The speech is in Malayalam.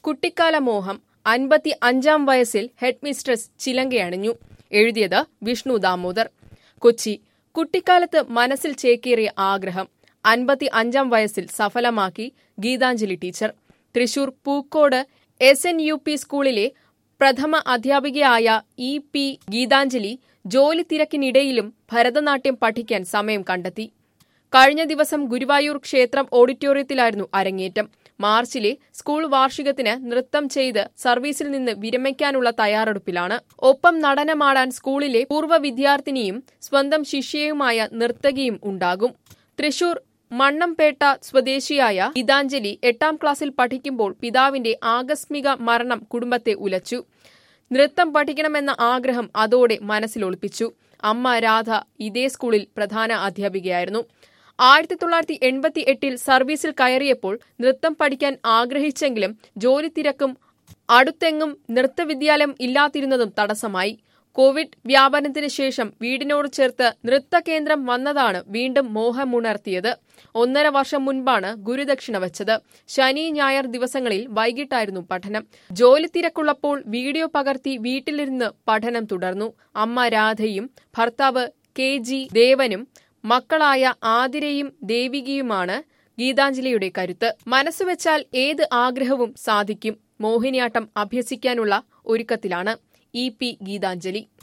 കുട്ടിക്കാല മോഹം അൻപത്തി അഞ്ചാം വയസ്സിൽ ഹെഡ് മിസ്ട്രസ് ചിലങ്കയണിഞ്ഞു എഴുതിയത് വിഷ്ണു ദാമോദർ കൊച്ചി കുട്ടിക്കാലത്ത് മനസ്സിൽ ചേക്കേറിയ ആഗ്രഹം അൻപത്തി അഞ്ചാം വയസ്സിൽ സഫലമാക്കി Geethanjali teacher Thrissur Pookode S N U P സ്കൂളിലെ പ്രഥമ അധ്യാപികയായ ഇ പി ഗീതാഞ്ജലി ജോലി തിരക്കിനിടയിലും ഭരതനാട്യം പഠിക്കാൻ സമയം കണ്ടെത്തി കഴിഞ്ഞ ദിവസം ഗുരുവായൂർ ക്ഷേത്രം ഓഡിറ്റോറിയത്തിലായിരുന്നു അരങ്ങേറ്റം മാർച്ചിലെ സ്കൂൾ വാർഷികത്തിന് നൃത്തം ചെയ്ത് സർവീസിൽ നിന്ന് വിരമിക്കാനുള്ള തയ്യാറെടുപ്പിലാണ് ഒപ്പം നടനമാടാൻ സ്കൂളിലെ പൂർവ്വ വിദ്യാർത്ഥിനിയും സ്വന്തം ശിഷ്യയുമായ നർത്തകിയും ഉണ്ടാകും തൃശൂർ മണ്ണംപേട്ട സ്വദേശിയായ ഗീതാഞ്ജലി എട്ടാം ക്ലാസ്സിൽ പഠിക്കുമ്പോൾ പിതാവിന്റെ ആകസ്മിക മരണം കുടുംബത്തെ ഉലച്ചു നൃത്തം പഠിക്കണമെന്ന ആഗ്രഹം അതോടെ മനസ്സിലൊളിപ്പിച്ചു അമ്മ രാധ ഇതേ സ്കൂളിൽ പ്രധാന അധ്യാപികയായിരുന്നു ആയിരത്തി തൊള്ളായിരത്തി എൺപത്തി എട്ടിൽ സർവീസിൽ കയറിയപ്പോൾ നൃത്തം പഠിക്കാൻ ആഗ്രഹിച്ചെങ്കിലും ജോലി തിരക്കും അടുത്തെങ്ങും നൃത്തവിദ്യാലയം ഇല്ലാതിരുന്നതും തടസ്സമായി കോവിഡ് വ്യാപനത്തിന് ശേഷം വീടിനോട് ചേർത്ത് നൃത്തകേന്ദ്രം വന്നതാണ് വീണ്ടും മോഹമുണർത്തിയത് ഒന്നര വർഷം മുൻപാണ് ഗുരുദക്ഷിണ വച്ചത് ശനി ഞായർ ദിവസങ്ങളിൽ വൈകിട്ടായിരുന്നു പഠനം ജോലി തിരക്കുള്ളപ്പോൾ വീഡിയോ പകർത്തി വീട്ടിലിരുന്ന് പഠനം തുടർന്നു അമ്മ രാധയും ഭർത്താവ് കെ ജി ദേവനും മക്കളായ ആതിരയും ദേവികയുമാണ് ഗീതാഞ്ജലിയുടെ കരുത്ത് മനസ്സുവെച്ചാൽ ഏത് ആഗ്രഹവും സാധിക്കും മോഹിനിയാട്ടം അഭ്യസിക്കാനുള്ള ഒരുക്കത്തിലാണ് ഇ പി ഗീതാഞ്ജലി